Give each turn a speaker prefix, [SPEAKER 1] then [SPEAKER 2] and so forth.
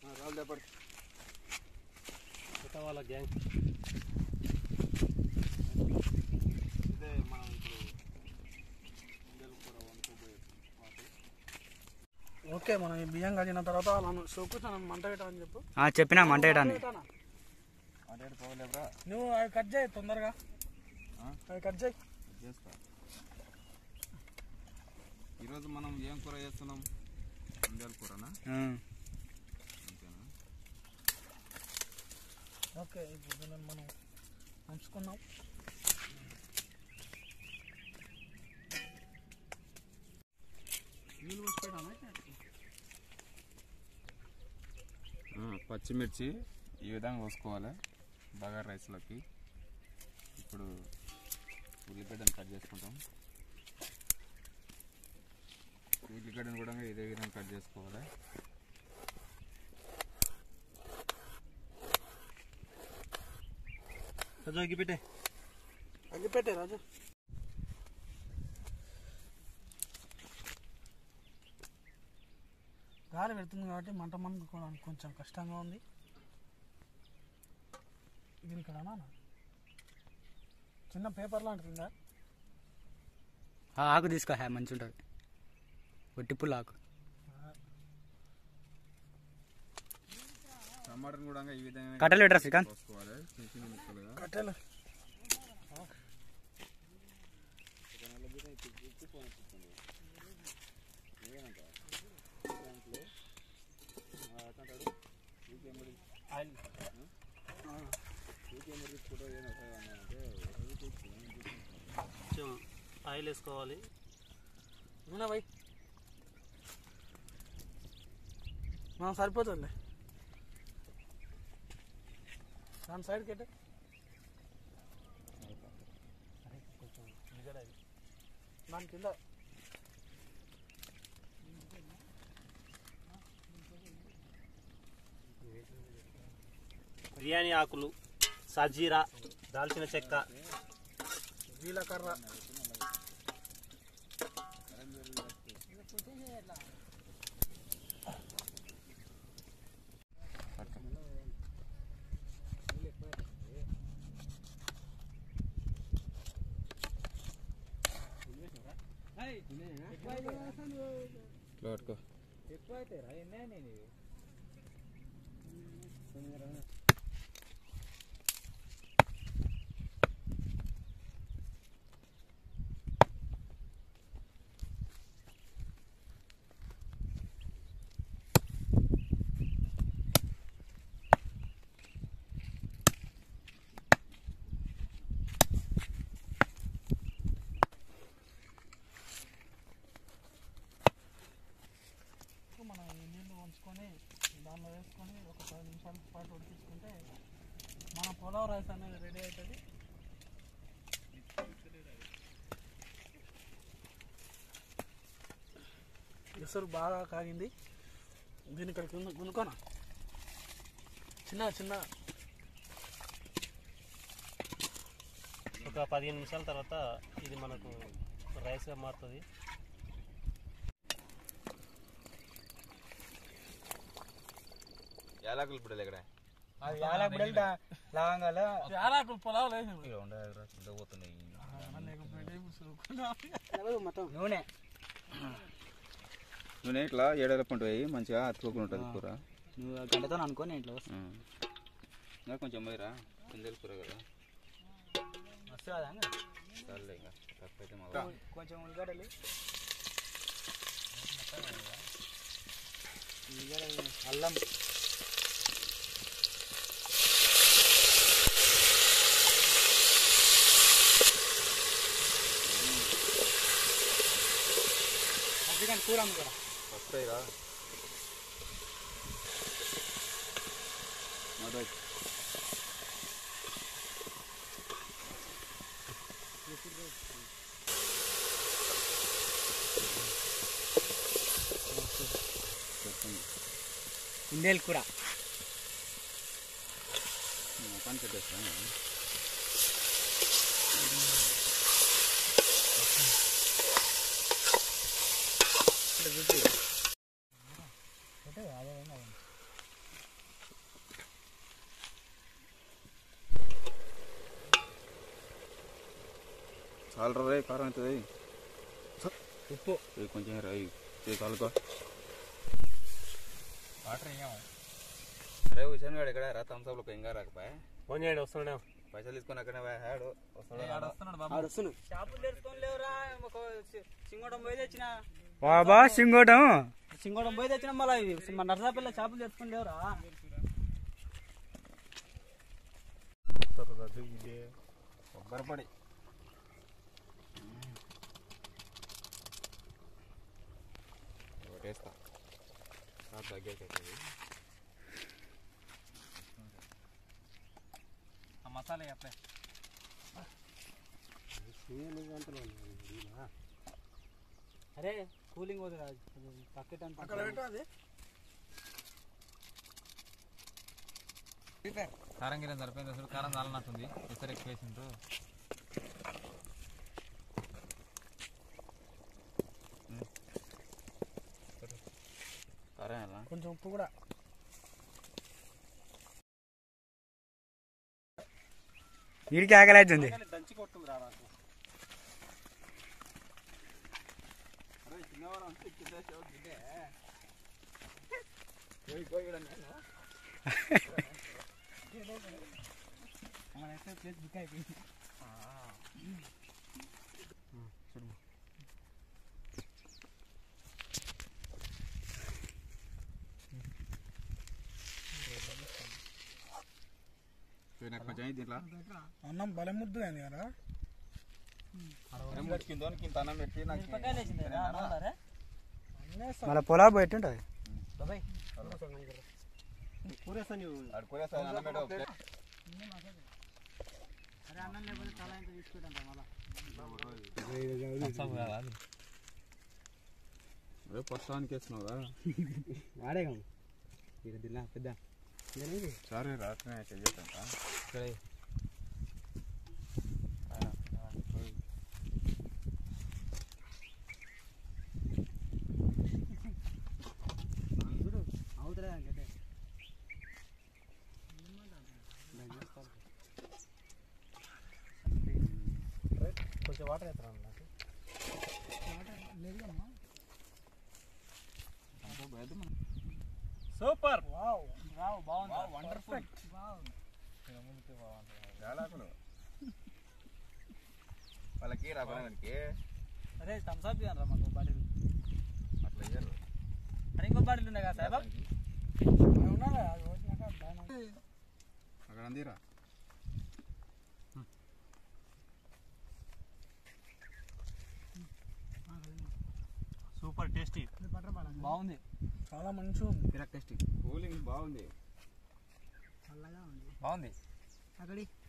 [SPEAKER 1] రాళ్ళు లేపడు
[SPEAKER 2] కొత్త వాళ్ళ గ్యాంగ్
[SPEAKER 1] ఇదే మనం ఇప్పుడు ముందలు కూర వండుకోబోయే వాటి
[SPEAKER 3] ఓకే మనం ఈ బియ్యం కడిగిన తర్వాత నన్ను చూపించాను మంట పెట్టమని చెప్పు
[SPEAKER 4] ఆ, చెప్పినా మంట వేయటాన్ని
[SPEAKER 3] పెట్టానా?
[SPEAKER 1] అంటే పోలేబ్రా
[SPEAKER 3] నువ్వు అవి కట్ చేయి తొందరగా
[SPEAKER 1] ఆ?
[SPEAKER 3] అవి కట్ చేయి
[SPEAKER 1] చేస్తా ఈరోజు మనం ఏం కూర చేస్తున్నాం ముందలు కూరనా
[SPEAKER 4] ఆ.
[SPEAKER 1] అంతేనా
[SPEAKER 3] ఓకే ఇప్పుడు దీనిని మనం ఉంచుకున్నాం నీళ్ళు పోసి పెట్టాలా?
[SPEAKER 1] ఆ, పచ్చిమిర్చి ఈ విధంగా కోసుకోవాలి బగార్ రైస్లోకి ఇప్పుడు ఉల్లిగడ్డను కట్ చేసుకుంటాం ఉల్లిగడ్డను కూడా ఇదే విధంగా కట్ చేసుకోవాలి
[SPEAKER 2] అగ్గి పెట్టే
[SPEAKER 3] అగ్గి పెట్టే రాజు గాలి పెడుతుంది కాబట్టి మంట మండుకోవడానికి కొంచెం కష్టంగా ఉంది ఇది ఇక్కడ అన్నా చిన్న పేపర్ లాంటిది ఉందా
[SPEAKER 4] ఆ ఆకు తీసుకో హ్యా మంచి ఉంటుంది ఒట్టి పుల్ల ఆకు
[SPEAKER 1] టమాటాను కూడా ఈ విధంగా
[SPEAKER 4] కట్టెలు పెట్టరా శ్రీకాంత్
[SPEAKER 1] కోసుకోవాలి చిన్న చిన్న ముక్కలుగా
[SPEAKER 3] కట్టెలు
[SPEAKER 2] కొంచెం ఆయిల్ వేసుకోవాలి
[SPEAKER 3] నూనె పోయి మనం సరిపోతుంది దాని సైడ్కి ఎట్టే దాని కింద
[SPEAKER 2] బిర్యానీ ఆకులు సజీరా దాల్చిన చెక్క
[SPEAKER 3] జీలకర్ర
[SPEAKER 1] ఇట్లా పట్టుకో
[SPEAKER 3] మనం ఈ నీళ్ళు ఉంచుకొని దానిలో వేసుకొని ఒక పది నిమిషాల పాటు ఉడికించుకుంటే మన పొలావ్ రైస్ అనేది రెడీ అవుతుంది ఎసరు బాగా కాగింది దీని ఇక్కడ కింద గునుకోనా చిన్న చిన్న
[SPEAKER 2] ఒక పదిహేను నిమిషాల తర్వాత ఇది మనకు రైస్గా మారుతుంది
[SPEAKER 1] యాలకులు ఇప్పుడు ఇక్కడ
[SPEAKER 4] లవంగాల
[SPEAKER 3] యారాకులు పొలావ్ వేసింది
[SPEAKER 1] పోతున్నాయి
[SPEAKER 3] లేకపోతే ఇప్పుడు మొత్తం
[SPEAKER 4] నూనె
[SPEAKER 1] నూనె ఇట్లా ఏడల పంట వేయి మంచిగా అతుకోకుండా ఉంటుంది కూర
[SPEAKER 4] నువ్వు గంటతో అనుకోని ఇంట్లో
[SPEAKER 1] ఆ. ఇంకా కొంచెం పోయిరా కుందేలు కూర కదా
[SPEAKER 4] వస్తుంది కదా ఇంకా?
[SPEAKER 1] చాలే ఇంకా తక్కువైతే మగ
[SPEAKER 4] కొంచెం ఉల్లిగడ్డలు ఉల్లిగడ్డలు అల్లం చికెన్ కూర ఉంది కూడా
[SPEAKER 1] వస్తాయిరా మదోయ్
[SPEAKER 4] కుందేలు కూర
[SPEAKER 1] పని పెట్టేస్తాను చాలా రే కారం అవుతుంది
[SPEAKER 2] ఉప్పు
[SPEAKER 1] ఇది కొంచెం రై ఇది కలుకో
[SPEAKER 2] వాటర్ వేయము
[SPEAKER 1] అరే హుషన్ గారు ఎక్కడ రా థమ్స్అప్లో ఇంకా రాకపోయా
[SPEAKER 2] ఫోన్ చేయండి వస్తున్నాం
[SPEAKER 1] పైసలు తీసుకొని అక్కడే పోయాడు వస్తాడు
[SPEAKER 3] వస్తున్నాడు బాబు
[SPEAKER 4] ఆడు వస్తున్నాడు
[SPEAKER 3] షాపులు తెరుచుకొని లేవురా ఒక సి- సింగోటం పోయి తెచ్చిన
[SPEAKER 4] బాబా సింగోటం
[SPEAKER 3] సింగోటం పోయి తెచ్చిన మళ్ళీ ఇది మన నర్సాపల్లి షాపులు తెరుచుకొని లేవురా
[SPEAKER 1] కొబ్బరిపొడి వేస్తా దగ్గరికి
[SPEAKER 2] ఆ మసాలా చెప్పలే
[SPEAKER 3] అరే కూలింగ్ పోతుంది పక్కట అక్కడ పెట్టాలి
[SPEAKER 2] కారం గిరం సరిపోయింది అసలు కారం చాలన్నట్టుంది ఎసరు ఎక్కువ వేసిండ్రు
[SPEAKER 1] కారం ఎలా
[SPEAKER 3] కొంచెం ఉప్పు కూడా
[SPEAKER 4] వీడికి ఆకలి అవుతుంది
[SPEAKER 3] దంచి కొట్టుంది రా నాకు ప్లేస్ బుక్ అయిపోయింది
[SPEAKER 1] నాకు కొంచెం అయింది దీంట్లో
[SPEAKER 3] అన్నం బల ముద్దు అయింది కదా
[SPEAKER 1] ముట్టుకిందో కింద అన్నం పెట్టి నాకు
[SPEAKER 3] మిరపకాయలు వేసింది
[SPEAKER 4] మళ్ళీ పొలా పెట్టుంటది
[SPEAKER 3] బాబాయ్
[SPEAKER 1] ఆడు కూరేస్తా అన్నం పెట్టు
[SPEAKER 3] అరే అన్నం లేకపోతే తల ఇంత తీసుకుంటాం మళ్ళా
[SPEAKER 1] రే ప్రస్తుతానికి వేస్తున్నావుగా
[SPEAKER 4] వాడేగా ఇది దిల్లా పెద్ద
[SPEAKER 1] సరే రాత్రి చెయ్యటంట
[SPEAKER 3] అవుతులే గడ్డే
[SPEAKER 2] కొంచెం వాటర్ వేస్తాను నాకు సూపర్
[SPEAKER 3] వావ్ వావ్ బాగుంది వండర్ఫుల్
[SPEAKER 1] జాలాకులు వాళ్ళకి రాబడానికి
[SPEAKER 3] అరే థమ్స్ అప్ ఇవ్వండి మాకు బాటిల్
[SPEAKER 1] అట్లా ఇయ్యరు
[SPEAKER 3] అరే ఇంకో బాటిల్ ఉన్నాయి కదా సార్
[SPEAKER 1] అక్కడ అందిరా
[SPEAKER 2] సూపర్ టేస్టీ
[SPEAKER 3] బాగుంది చాలా మంచిగా ఉంది
[SPEAKER 1] టేస్ట్ కూలింగ్ బాగుంది
[SPEAKER 3] చల్లగా ఉంది
[SPEAKER 2] బాగుంది
[SPEAKER 3] అక్కడి